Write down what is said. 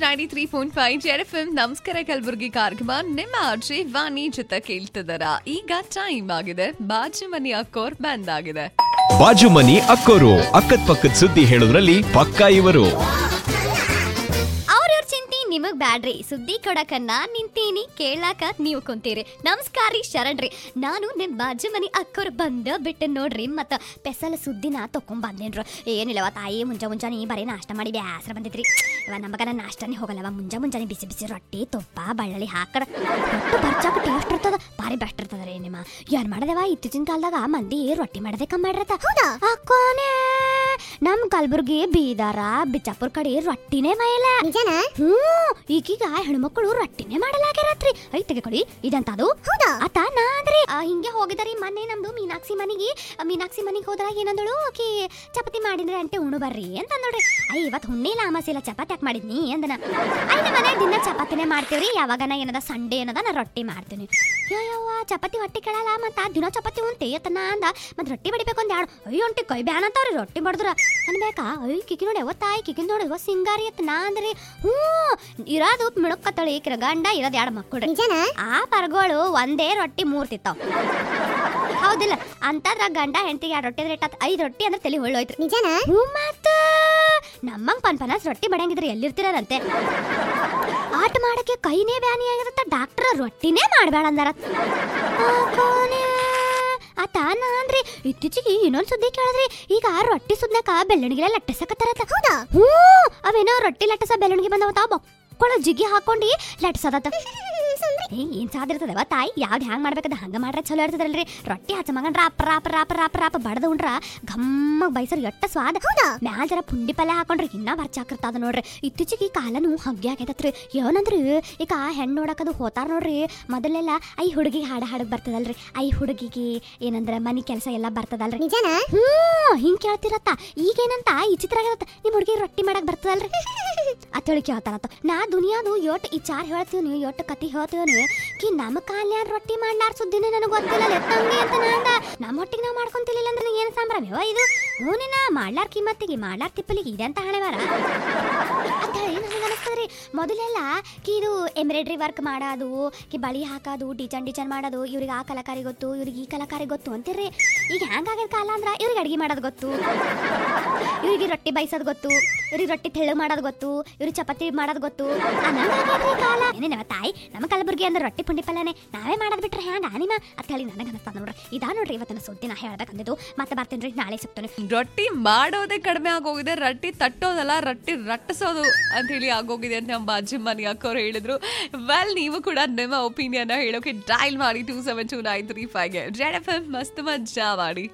ninety three point five Z F M ನಮಸ್ಕಾರ ಕಲಬುರ್ಗಿ ಕಾರ್ಯಕ್ರಮ ನಿಮ್ಮ ಆರ್ಜೆ ವಾಣಿ ಜೊತೆ ಕೇಳ್ತಿದಾರ ಈಗ ಟೈಮ್ ಆಗಿದೆ ಬಾಜು ಮನಿ ಅಕ್ಕೋರ್ ಬಂದ್ ಆಗಿದೆ ಬಾಜು ಮನಿ ಅಕ್ಕೋರು ಅಕ್ಕದ್ ಪಕ್ಕದ ಸುದ್ದಿ ಹೇಳೋದ್ರಲ್ಲಿ ಪಕ್ಕ ಇವರು ಅವ್ರವ್ರ ಚಿಂತಿ ನಿಮಗ್ ಬ್ಯಾಡ್ರಿ ಸುದ್ದಿ ಕೊಡಕ ನಾನ್ ನಿಂತೀನಿ ಕೇಳಾಕ ನೀವು ಕುಂತೀರಿ ನಮಸ್ಕಾರ ರೀ ಶರಣ್ರಿ ನಾನು ನಿಮ್ ಬಾಜು ಮನಿ ಅಕ್ಕೋರ್ ಬಂದ ಬಿಟ್ಟು ನೋಡ್ರಿ ಮತ್ತ ಪೆಸಲ ಸುದ್ದಿನ ತಕೊಂಡ್ ಬಂದೇನ್ರು ಏನಿಲ್ಲವ ತಾಯಿ ಮುಂಜಾ ಮುಂಜಾನೆ ಬರೀ ನಾಷ್ಟ ಮಾಡಿ ಬ್ಯಾಸರ ಬಂದಿದ್ರಿ ಇವ ನಮಗನ ನಾಷ್ಟನೇ ಹೋಗಲ್ಲವ ಮುಂಜಾ ಮುಂಜಾನೆ ಬಿಸಿ ಬಿಸಿ ರೊಟ್ಟಿ ತುಪ್ಪ ಬಳ್ಳಳಿ ಹಾಕರ ರೊಟ್ಟಿ ಬರ್ಚಾಕ ಟೇಸ್ಟ್ ಇರ್ತದ ಭಾರಿ ಬೆಸ್ಟ್ ಇರ್ತದ ರೀ ನಿಮ್ಮ ಏನ್ ಮಾಡದವ ಇತ್ತೀಚಿನ ಕಾಲದಾಗ ಮಂದಿ ರೊಟ್ಟಿ ಮಾಡದೆ ಕಮ್ಮಿ ಮಾಡಿರತ್ತ ಹೌದಾ ಅಕ್ಕೋನೆ ನಮ್ ಕಲ್ಬುರ್ಗಿ ಬೀದರ ಬಿಜಾಪುರ್ ಕಡೆ ರೊಟ್ಟಿನೇ ಮೈಲ ನಿಜನ ಹ್ಮ್ ಈಗೀಗ ಹೆಣ್ಮಕ್ಳು ರೊಟ್ಟಿನೇ ಮಾಡಲಾಗ್ಯಾರತ್ರಿ ಐ ತೆಗೆಕೊಳ್ಳಿ ಇದಂತ ಅದು ಹೌದಾ ಆತ ನಾ ಅಂದ್ರೆ ಆ, ಹಿಂಗೆ ಹೋಗಿದಾರಿ ಮೊನ್ನೆ ನಮ್ದು ಮೀನಾಕ್ಷಿ ಮನಿಗೆ ಆ, ಮೀನಾಕ್ಷಿ ಮನಿಗೆ ಹೋದಾಗ ಏನಂದಳು ಆಕಿ ಚಪಾತಿ ಮಾಡಿದ್ರೆ ಅಂತೆ ಉಣ್ಣು ಬರ್ರಿ ಅಂತ ಅಂದೋಡ್ರಿ ಐ ಇವತ್ತು ಹುಣ್ಣಿಲ್ಲ ಅಮಾಸಿಲ್ಲ ಚಪಾತಿ ಯಾಕೆ ಮಾಡಿದ್ನಿ ಅಂದನ ಐ ನಮ್ಮ ಮನೆ ದಿನ ಚಪಾತಿನೇ ಮಾಡ್ತೀವ್ರಿ ಯಾವಾಗನ ಏನದ ಸಂಡೇ ಏನದ ನಾ ರೊಟ್ಟಿ ಮಾಡ್ತೀನಿ ಯವ್ವ ಚಪಾತಿ ಹೊಟ್ಟೆ ಕೇಳಲ್ಲ ಮತ್ತ ದಿನ ಚಪಾತಿ ಉಂಟೆ ಅತ್ತನ ಅಂದ ಮತ್ ರೊಟ್ಟಿ ಬಡಿಬೇಕು ಅಂದ ಯಾರು ಅಯ್ಯೋ ಒಂಟಿ ಕೈ ಬ್ಯಾನ್ ಅಂತಾವ್ರಿ ರೊಟ್ಟಿ ಬಡದ್ರ ಅನ್ಬೇಕಾ ಅಯ್ಯ ಕಿಕಿ ನೋಡಿ ಯಾವ ತಾಯಿ ಕಿಕಿ ನೋಡಿ ಯಾವ ಸಿಂಗಾರಿ ಅತ್ತ ನಾ ಅಂದ್ರಿ ಹ್ಞೂ ಇರೋದು ಮಿಣುಕತ್ತಳಿ ಈಕಿರ ಗಂಡ ಇರೋದು ಎರಡು ಮಕ್ಕಳು ಆ ಪರ್ಗೋಳು ಒಂದೇ ರೊಟ್ಟಿ ಮೂರ್ ತಿತ್ತಾವ್ ಹೌದಿಲ್ಲ ಅಂತದ್ರ ಗಂಡ ಹೆಂಡತಿಗೆ ಎರಡು ರೊಟ್ಟಿ ಅಂದ್ರೆ ಇಟ್ಟಾತ್ ಐದು ರೊಟ್ಟಿ ಅಂದ್ರೆ ತಲೆ ಹೊಳ್ಳೋಯ್ತು ನಿಜನ ಹ್ಞೂ ಮತ್ತ ನಮ್ಮಂಗ್ ಪನ್ ಪನಸ್ ರೊಟ್ಟಿ ಬಡಂಗಿದ್ರೆ ಎಲ್ಲಿರ್ತಿರಂತೆ ಆಟ ಮಾಡಕ್ಕೆ ಕೈನೇ ಬ್ಯಾನಿ ಆಗಿರತ್ತ ಡಾಕ್ಟರ್ ರೊಟ್ಟಿನೇ ಮಾಡ್ಬೇಡ ಅಂದಾರ ಆತ ನಾ ಅಂದ್ರೆ ಇತ್ತೀಚೆಗೆ ಇನ್ನೊಂದ್ ಸುದ್ದಿ ಕೇಳಿದ್ರಿ ಈಗ ರೊಟ್ಟಿ ಸುದ್ನಕ ಬೆಳ್ಳಣಿಗೆಲ್ಲ ಲಟ್ಟಿಸಕತ್ತಾರತ್ತ ಹೌದಾ ಹ್ಞೂ ಅವೇನೋ ರೊಟ್ಟಿ ಲಟ್ಟಿಸ ಬೆಳ್ಳಣಿಗೆ ಬಂದವ ತಾವ ಬೊಕ್ಕಳ ಜಿಗಿ ಹಾಕೊಂಡಿ ಲಟ್ಟಿಸದತ್ತ ಏ ಏನ್ ಸಾದಿರ್ತದವ ತಾಯಿ ಯಾವ್ದು ಹ್ಯಾಂಗ್ ಮಾಡ್ಬೇಕದ ಹಂಗ ಮಾಡ್ರೆ ಚಲೋ ಇರ್ತದಲ್ರಿ ರೊಟ್ಟಿ ಹಚ್ಚ ಮಗನ್ ರಾಪ ರಾಪ ರಾಪ ರಾಪ ರಾಪ ಬಡದ ಉಂಡ್ರ ಘಮ್ಮ ಬೈಸರ್ ಎಟ್ಟ ಸ್ವಾದ ಹೌದಾ ಮ್ಯಾಲ್ ಜರ ಪುಂಡಿ ಪಲ್ಯ ಹಾಕೊಂಡ್ರೆ ಇನ್ನ ಬರ್ಚಾಕಿರ್ತದ ನೋಡ್ರಿ ಇತ್ತೀಚೆಗೆ ಈ ಕಾಲನು ಹಂಗೆ ಆಗೈತತ್ರಿ ಏನಂದ್ರಿ ಈಗ ಹೆಣ್ಣು ನೋಡಕದು ಹೋತಾರ ನೋಡ್ರಿ ಮೊದಲೆಲ್ಲ ಐ ಹುಡುಗಿಗೆ ಹಾಡ ಹಾಡಕ್ ಬರ್ತದಲ್ರಿ ಐ ಹುಡುಗಿಗೆ ಏನಂದ್ರ ಮನಿ ಕೆಲಸ ಎಲ್ಲ ಬರ್ತದಲ್ರಿ ನಿಜನ ಹ್ಞೂ ಹಿಂಗ್ ಕೇಳ್ತಿರತ್ತ ಈಗೇನಂತ ಈ ಚಿತ್ರ ಆಗಿರತ್ತ ನಿಮ್ ಹುಡುಗಿ ರೊಟ್ಟಿ ಮಾಡಕ್ ಬರ್ತದಲ್ರಿ ಅತ್ತೇಳಿ ಕೇಳ್ತಾರತ್ತ ನಾ ದುನಿಯಾದು ಯೋಟ್ ಈ ಚಾರ್ ಹೇಳ್ತೀವಿ ನೀವು ಯೋಟ್ ಕತಿ ಹೇಳ್ತೀವಿ ನೀವು ಕಿ ನಮ್ಮ ಕಾಲ್ಯಾರ ರೊಟ್ಟಿ ಮಾಡ್ಲಾರ ಸುದ್ದಿನೇ ನನಗೆ ಗೊತ್ತಿಲ್ಲ ಎತ್ತಂಗೆ ಅಂತ ನಾಂದ ನಮ್ಮ ಹೊಟ್ಟಿಗೆ ನಾವು ಮಾಡ್ಕೊಂತಿಲ್ಲ ಅಂದ್ರೆ ಏನು ಸಂಭ್ರಮವ ಇದು ಹ್ಞೂ ನಿನ್ನ ಮಾಡ್ಲಾರ ಕಿಮ್ಮತ್ತಿಗೆ ಮಾಡ್ಲಾರ ತಿಪ್ಪಲಿಗೆ ಇದೆ ಅಂತ ಹಣೆವಾರ ಅಂತ ಹೇಳಿ ನನಗೆ ಅನಿಸ್ತದ್ರಿ ಮೊದಲೆಲ್ಲ ಕಿ ಇದು ಎಂಬ್ರಾಯ್ಡ್ರಿ ವರ್ಕ್ ಮಾಡೋದು ಕಿ ಬಳಿ ಹಾಕೋದು ಡಿಚನ್ ಡಿಚನ್ ಮಾಡೋದು ಇವ್ರಿಗೆ ಆ ಕಲಾಕಾರಿ ಗೊತ್ತು ಇವ್ರಿಗೆ ಈ ಕಲಾಕಾರಿ ಗೊತ್ತು ಅಂತಿರ್ರಿ ಈಗ ಹೆಂಗಾಗಿರೋ ಕಾಲ ಅಂದ್ರೆ ಇವ್ರಿಗೆ ಅಡಿಗೆ ಮಾಡೋದು ಗೊತ್ತು ಇವ್ರಿಗೆ ರೊಟ್ಟಿ ಬೈಸೋದು ಗೊತ್ತು ಇವ್ರಿಗೆ ರೊಟ್ಟಿ ತೆಳ್ಳು ಮಾಡೋದು ಗೊತ್ತು ಇವ್ರಿಗೆ ಚಪಾತಿ ಮಾಡೋದು ಗೊತ್ತು ಅನ್ನಂಗಾಗ್ಯಾದ್ರಿ ಕಾಲ ಏನೇನವ ತಾಯಿ ನಮ್ಮ ಕಲಬುರ್ಗಿ ಅಂದ್ರೆ ರೊಟ್ಟಿ ಪುಂಡಿ ಪಲ್ಯನೆ ನಾವೇ ಮಾಡೋದ್ ಬಿಟ್ರೆ ಹ್ಯಾಂಗ ನಿಮ್ಮ ಅಂತ ಹೇಳಿ ನನಗೆ ಅನಿಸ್ತದ ನೋಡ್ರಿ ಇದಾ ನೋಡ್ರಿ ಇವತ್ತಿನ ಸುದ್ದಿ ನಾ ಹೇಳ್ಬೇಕಂದಿದ್ದು ಮತ್ತೆ ಬರ್ತೀನಿ ನಾಳೆ ಸಿಗ್ತಾನೆ ರೊಟ್ಟಿ ಮಾಡೋದೇ ಕಡಿಮೆ ಆಗೋಗಿದೆ ರೊಟ್ಟಿ ತಟ್ಟೋದಲ್ಲ ರೊಟ್ಟಿ ರಟ್ಟಿಸೋದು ಅಂತ ಹೇಳಿ ಆಗೋಗಿದೆ ಅಂತ ನಮ್ಮ ಬಾಜು ಮನಿ ಅಕ್ಕೋರು ಹೇಳಿದ್ರು ವೆಲ್ ನೀವು ಕೂಡ ನಿಮ್ಮ ಒಪಿನಿಯನ್ ಹೇಳೋಕೆ ಡೈಲ್ ಮಾಡಿ two seven two nine three ಫೈವ್ಗೆ ಜೆಡ್ ಎಫ್ ಎಂ ಮಸ್ತ್ ಮಜಾ ಮಾಡಿ